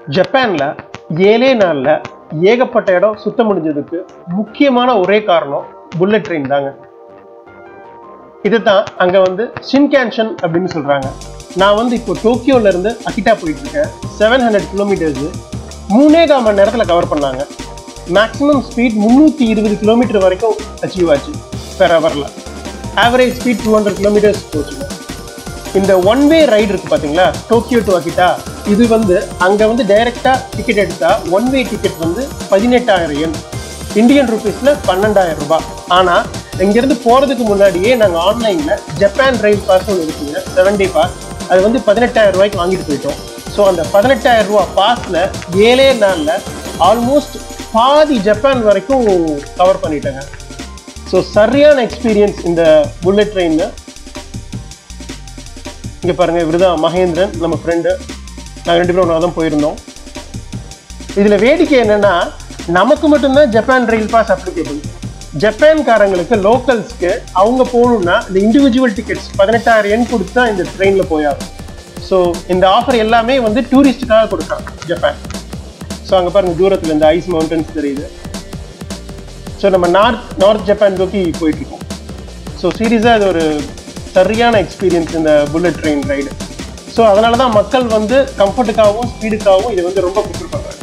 ஜப்பானில் ஏழே நாளில் ஏகப்பட்ட இடம் சுத்த முடிஞ்சதுக்கு முக்கியமான ஒரே காரணம் புல்லட் ட்ரெயின் தாங்க இதுதான் அங்கே வந்து ஷின்கேன்ஷன் அப்படின்னு சொல்கிறாங்க நான் வந்து இப்போ டோக்கியோல இருந்து அகிட்டா போயிட்டு இருக்கேன் செவன் ஹண்ட்ரட் கிலோமீட்டர்ஸ் மூணே கால் மணி நேரத்தில் கவர் பண்ணாங்க மேக்ஸிமம் ஸ்பீட் முந்நூற்றி இருபது கிலோமீட்டர் வரைக்கும் அச்சீவ் ஆச்சு பெர் ஹவரில் average speed two hundred kilometres போச்சுங்க இந்த ஒன் வே ரைடு இருக்கு பாத்தீங்களா டோக்கியோ டு அகிட்டா இது வந்து அங்க வந்து டைரக்டா டிக்கெட் எடுத்தா ஒன் வே டிக்கெட் வந்து பதினெட்டாயிரம் yen இந்தியன் ருபீஸ்ல பன்னெண்டாயிரம் ரூபாய் ஆனா இங்கிருந்து போறதுக்கு முன்னாடியே நாங்க ஆன்லைன்ல ஜப்பான் ரயில் பாஸ் ஒன்று இருக்குங்க செவன் டே பாஸ் அது வந்து பதினெட்டாயிரம் ரூபாய்க்கு வாங்கிட்டு போயிட்டோம் ஸோ அந்த பதினெட்டாயிரம் ரூபாய் பாஸ்ல ஏழே நாள்ல ஆல்மோஸ்ட் பாதி ஜப்பான் வரைக்கும் கவர் பண்ணிட்டேங்க ஸோ சரியான எக்ஸ்பீரியன்ஸ் இந்த புல்லட் ட்ரெயின்னு இங்க பாருங்க இவருதான் மகேந்திரன் நம்ம ஃப்ரெண்டு நாங்கள் ரெண்டு பேரும் ஒன்றா தான் போயிருந்தோம் இதுல வேடிக்கை என்னன்னா நமக்கு மட்டும்தான் ஜப்பான் ரயில் பாஸ் அப்ளிகேபிள் ஜப்பான்காரங்களுக்கு லோக்கல்ஸ்க்கு அவங்க போகணும்னா இந்த இண்டிவிஜுவல் டிக்கெட்ஸ் பதினெட்டாயிரம் எண் கொடுத்து தான் இந்த ட்ரெயினில் போயாகும் ஸோ இந்த ஆஃபர் எல்லாமே வந்து டூரிஸ்ட்டுக்காக கொடுக்காங்க ஜப்பான் ஸோ அங்கே பாருங்க தூரத்தில் இந்த ஐஸ் மவுண்டன்ஸ் தெரியுது ஸோ நம்ம நார்த் நார்த் ஜப்பான் நோக்கி போயிட்டு இருக்கோம் ஸோ சீரியஸாக இது ஒரு சரியான எக்ஸ்பீரியன்ஸ் இந்த புல்லட் ட்ரெயின் ரைடு ஸோ அதனால தான் மக்கள் வந்து கம்ஃபர்ட்டுக்காகவும் ஸ்பீடுக்காகவும் இதை வந்து ரொம்ப ப்ரிஃபர் பண்ணுறாங்க